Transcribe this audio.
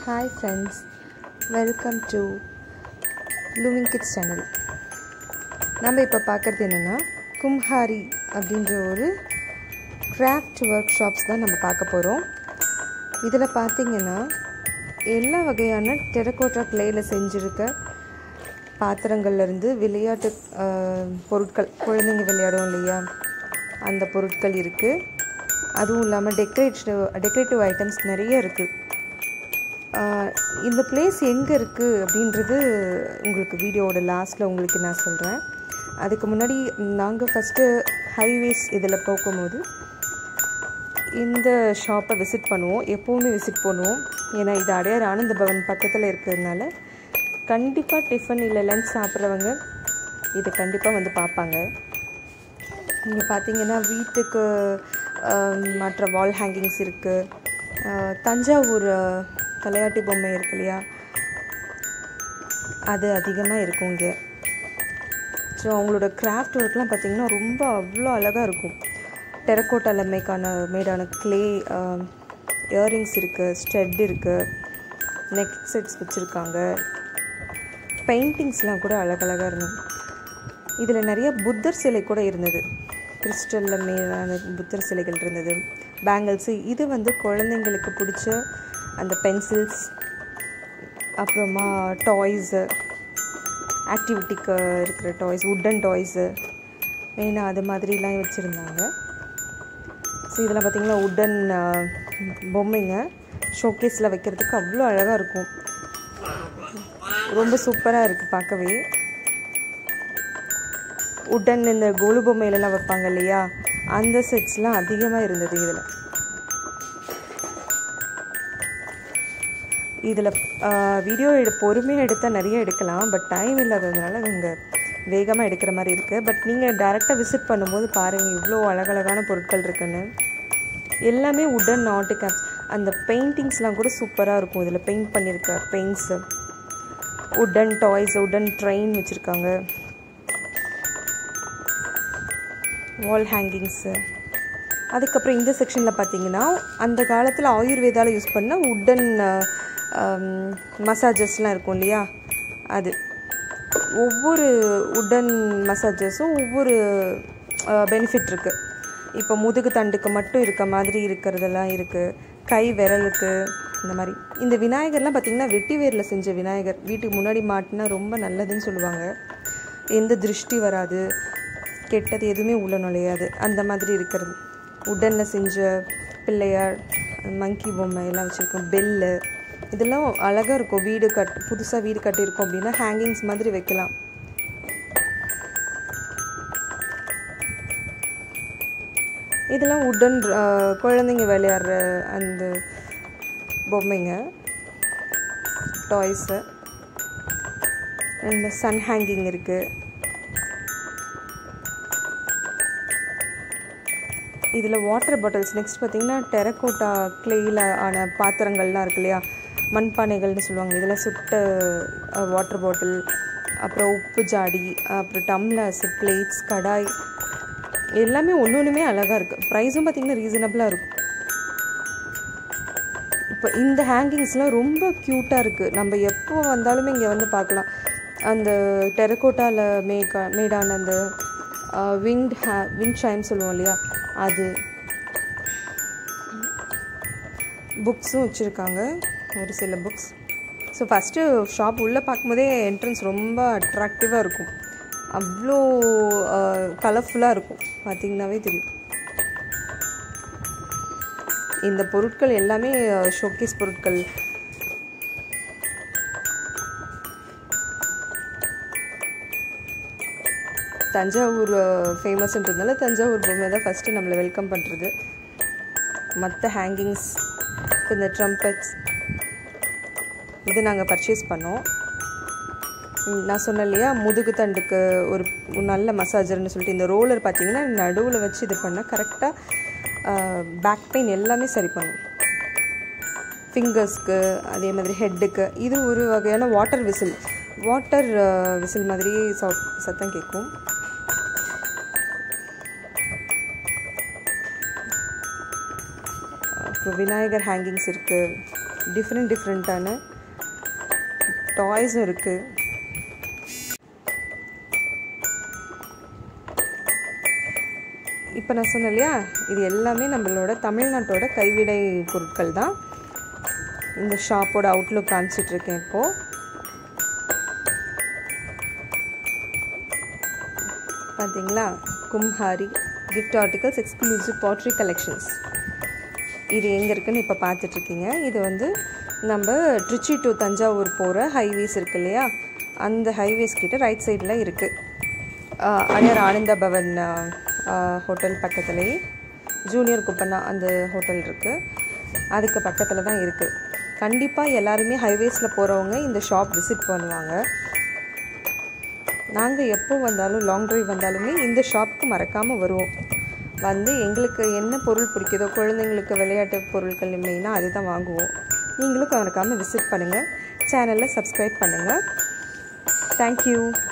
hi friends welcome to blooming kids channel நம்ம இப்போ பார்க்குறது என்னென்னா கும்ஹாரி அப்படின்ற ஒரு கிராஃப்ட் ஒர்க் ஷாப்ஸ் தான் நம்ம பார்க்க போகிறோம் இதில் பார்த்தீங்கன்னா எல்லா வகையான டெரக்கோட்டா கிளேயில் செஞ்சுருக்க பாத்திரங்கள்லேருந்து விளையாட்டு ஆஹ், பொருட்கள் குழந்தைங்க விளையாடும் இல்லையா அந்த பொருட்கள் இருக்குது அதுவும் இல்லாமல் டெக்கரேட்டிவ் டெக்கரேட்டிவ் ஐட்டம்ஸ் நிறைய இருக்குது இந்த பிளேஸ் எங்கே இருக்குது அப்படின்றது உங்களுக்கு வீடியோவோட லாஸ்ட்டில் உங்களுக்கு நான் சொல்கிறேன் அதுக்கு முன்னாடி நாங்கள் ஃபஸ்ட்டு ஹைவேஸ் இதில் போகும்போது இந்த ஷாப்பை விசிட் பண்ணுவோம் எப்போவுமே விசிட் பண்ணுவோம் ஏன்னா இது அடையார் ஆனந்த பவன் பக்கத்தில் இருக்கிறதுனால கண்டிப்பாக டிஃபன் இல்லை லஞ்ச் சாப்பிட்றவங்க இது கண்டிப்பாக வந்து பார்ப்பாங்க நீங்கள் பார்த்தீங்கன்னா வீட்டுக்கு ஆம், மற்ற வால் ஹேங்கிங்ஸ் இருக்குது தஞ்சாவூர் ஆ, தலையாட்டி பொம்மை இருக்கு இல்லையா அது அதிகமாக இருக்கும் இங்கே ஸோ அவங்களோட கிராஃப்ட் ஒர்க்லாம் பார்த்தீங்கன்னா ரொம்ப அவ்வளோ அழகாக இருக்கும் டெரக்கோட்டாவில் மேக்கான மேடான க்ளே இயரிங்ஸ் இருக்குது ஸ்டெட் இருக்குது நெக் செட்ஸ் வச்சுருக்காங்க பெயிண்டிங்ஸ்லாம் கூட அழகழகாக இருந்தது இதில் நிறைய புத்தர் சிலை கூட இருந்தது கிறிஸ்டலில் மேலான புத்தர் சிலைகள் இருந்தது பேங்கிள்ஸு இது வந்து குழந்தைங்களுக்கு பிடிச்ச அந்த பென்சில்ஸ் அப்புறமா டாய்ஸு ஆக்டிவிட்டிக்கு இருக்கிற டாய்ஸ் உட்டன் டாய்ஸு மெயினாக அது மாதிரிலாம் வச்சுருந்தாங்க ஸோ இதெல்லாம் பார்த்தீங்கன்னா உட்டன் பொம்மைங்க ஷோகேஸில் வைக்கிறதுக்கு அவ்வளோ அழகாக இருக்கும் ரொம்ப சூப்பராக இருக்குது பார்க்கவே உடன் இந்த கோலு பொம்மையிலலாம் வைப்பாங்க இல்லையா அந்த செட்ஸ்லாம் அதிகமாக இருந்தது இதில் இதில் வீடியோ எடு பொறுமையாக எடுத்தால் நிறைய எடுக்கலாம் பட் டைம் இல்லாததுனால இங்கே வேகமாக எடுக்கிற மாதிரி இருக்குது பட் நீங்கள் டேரெக்டாக விசிட் பண்ணும்போது பாருங்கள் இவ்வளோ அழகழகான பொருட்கள் இருக்குன்னு எல்லாமே உடன் நாட்டு கேப்ஸ் அந்த பெயிண்டிங்ஸ்லாம் கூட சூப்பராக இருக்கும் இதில் பெயிண்ட் பண்ணியிருக்க பெயிண்ட்ஸு உடன் டாய்ஸ் உடன் ட்ரெயின் வச்சுருக்காங்க வால் ஹேங்கிங்ஸு அதுக்கப்புறம் இந்த செக்ஷனில் பார்த்தீங்கன்னா அந்த காலத்தில் ஆயுர்வேதாவில் யூஸ் பண்ண உட்டன் மசாஜஸ்லாம் இருக்கும் இல்லையா அது ஒவ்வொரு உடன் மசாஜஸும் ஒவ்வொரு பெனிஃபிட் இருக்குது இப்போ முதுகு தண்டுக்கு மட்டும் இருக்க மாதிரி இருக்கிறதெல்லாம் இருக்குது கை விரலுக்கு இந்த மாதிரி இந்த விநாயகர்லாம் பார்த்திங்கன்னா வெட்டி வேரில் செஞ்ச விநாயகர் வீட்டுக்கு முன்னாடி மாட்டினா ரொம்ப நல்லதுன்னு சொல்லுவாங்க எந்த திருஷ்டி வராது கெட்டது எதுவுமே உள்ள நுழையாது அந்த மாதிரி இருக்கிறது உடனில் செஞ்ச பிள்ளையார் மங்கி பொம்மை எல்லாம் வச்சுருக்கோம் பெல்லு இதெல்லாம் அழகாக இருக்கும் வீடு கட் புதுசாக வீடு கட்டியிருக்கோம் அப்படின்னா ஹேங்கிங்ஸ் மாதிரி வைக்கலாம் இதெல்லாம் உடன் குழந்தைங்க விளையாடுற அந்த பொம்மைங்க டாய்ஸு அண்ட் சன் ஹேங்கிங் இருக்குது இதில் வாட்டர் பாட்டில்ஸ் நெக்ஸ்ட் பார்த்தீங்கன்னா டெரக்கோட்டா கிளேயில் ஆன பாத்திரங்கள்லாம் இருக்கு இல்லையா மண்பானைகள்னு சொல்லுவாங்க இதில் சுட்ட வாட்டர் பாட்டில் அப்புறம் உப்பு ஜாடி அப்புறம் டம்ளர்ஸ் பிளேட்ஸ் கடாய் எல்லாமே ஒன்று ஒன்றுமே அழகாக இருக்குது ப்ரைஸும் பார்த்தீங்கன்னா ரீசனபிளாக இருக்கும் இப்போ இந்த ஹேங்கிங்ஸ்லாம் ரொம்ப க்யூட்டாக இருக்குது நம்ம எப்போ வந்தாலுமே இங்கே வந்து பார்க்கலாம் அந்த டெரக்கோட்டாவில் மேக்கா மேடான அந்த விண்ட் ஹே விண்ட் ஷைம் சொல்லுவோம் இல்லையா அது புக்ஸும் வச்சுருக்காங்க ஒரு சில புக்ஸ் ஸோ ஃபஸ்ட்டு ஷாப் உள்ளே பார்க்கும்போதே என்ட்ரன்ஸ் ரொம்ப அட்ராக்டிவாக இருக்கும் அவ்வளோ கலர்ஃபுல்லாக இருக்கும் பார்த்தீங்கன்னாவே தெரியும் இந்த பொருட்கள் எல்லாமே ஷோகேஸ் பொருட்கள் தஞ்சாவூர் ஃபேமஸ்ன்றதுனால தஞ்சாவூர் பொம்மை தான் ஃபஸ்ட்டு நம்மளை வெல்கம் பண்ணுறது மற்ற ஹேங்கிங்ஸ் இந்த ட்ரம்பட்ஸ் இது நாங்கள் பர்ச்சேஸ் பண்ணோம் ம், நான் சொன்னேன் இல்லையா முதுகு தண்டுக்கு ஒரு நல்ல மசாஜர்னு சொல்லிட்டு இந்த ரோலர் பார்த்தீங்கன்னா நடுவில் வச்சு இது பண்ணால் கரெக்டாக பேக் பெயின் எல்லாமே சரி பண்ணும் ஃபிங்கர்ஸ்க்கு அதே மாதிரி ஹெட்டுக்கு இது ஒரு வகையான வாட்டர் விசில் வாட்டர் விசில் மாதிரி சவுட் சத்தம் கேட்கும் அப்புறம் விநாயகர் ஹேங்கிங்ஸ் இருக்குது டிஃப்ரெண்ட் டிஃப்ரெண்ட்டான டாய்ஸும் இருக்குது இப்போ நான் சொன்னேன் இல்லையா இது எல்லாமே நம்மளோட தமிழ்நாட்டோட கைவிடை பொருட்கள் தான் இந்த ஷாப்போட அவுட்லுக் காமிச்சிட்ருக்கேன் இப்போது பார்த்தீங்களா Kumhari gift articles exclusive pottery collections இது எங்கே இருக்குன்னு இப்போ பார்த்துட்ருக்கீங்க இது வந்து நம்ம ட்ரிச்சி டு தஞ்சாவூர் போகிற ஹைவேஸ் இருக்கு இல்லையா அந்த ஹைவேஸ் கிட்ட ரைட் சைடில் இருக்குது அடையார் ஆனந்த பவன் ஹோட்டல் பக்கத்துலேயே ஜூனியர் குப்பண்ணா அந்த ஹோட்டல் இருக்குது அதுக்கு பக்கத்தில் தான் இருக்குது கண்டிப்பாக எல்லாருமே ஹைவேஸில் போகிறவங்க இந்த ஷாப் விசிட் பண்ணுவாங்க நாங்கள் எப்போ வந்தாலும் லாங் ட்ரைவ் வந்தாலுமே இந்த ஷாப்புக்கு மறக்காமல் வருவோம் வந்து எங்களுக்கு என்ன பொருள் பிடிக்குதோ குழந்தைங்களுக்கு விளையாட்டு பொருட்கள் மெயினாக அதுதான் வாங்குவோம் நீங்களும் மறக்காமல் விசிட் பண்ணுங்கள் சேனலில் சப்ஸ்கிரைப் பண்ணுங்கள் தேங்க்யூ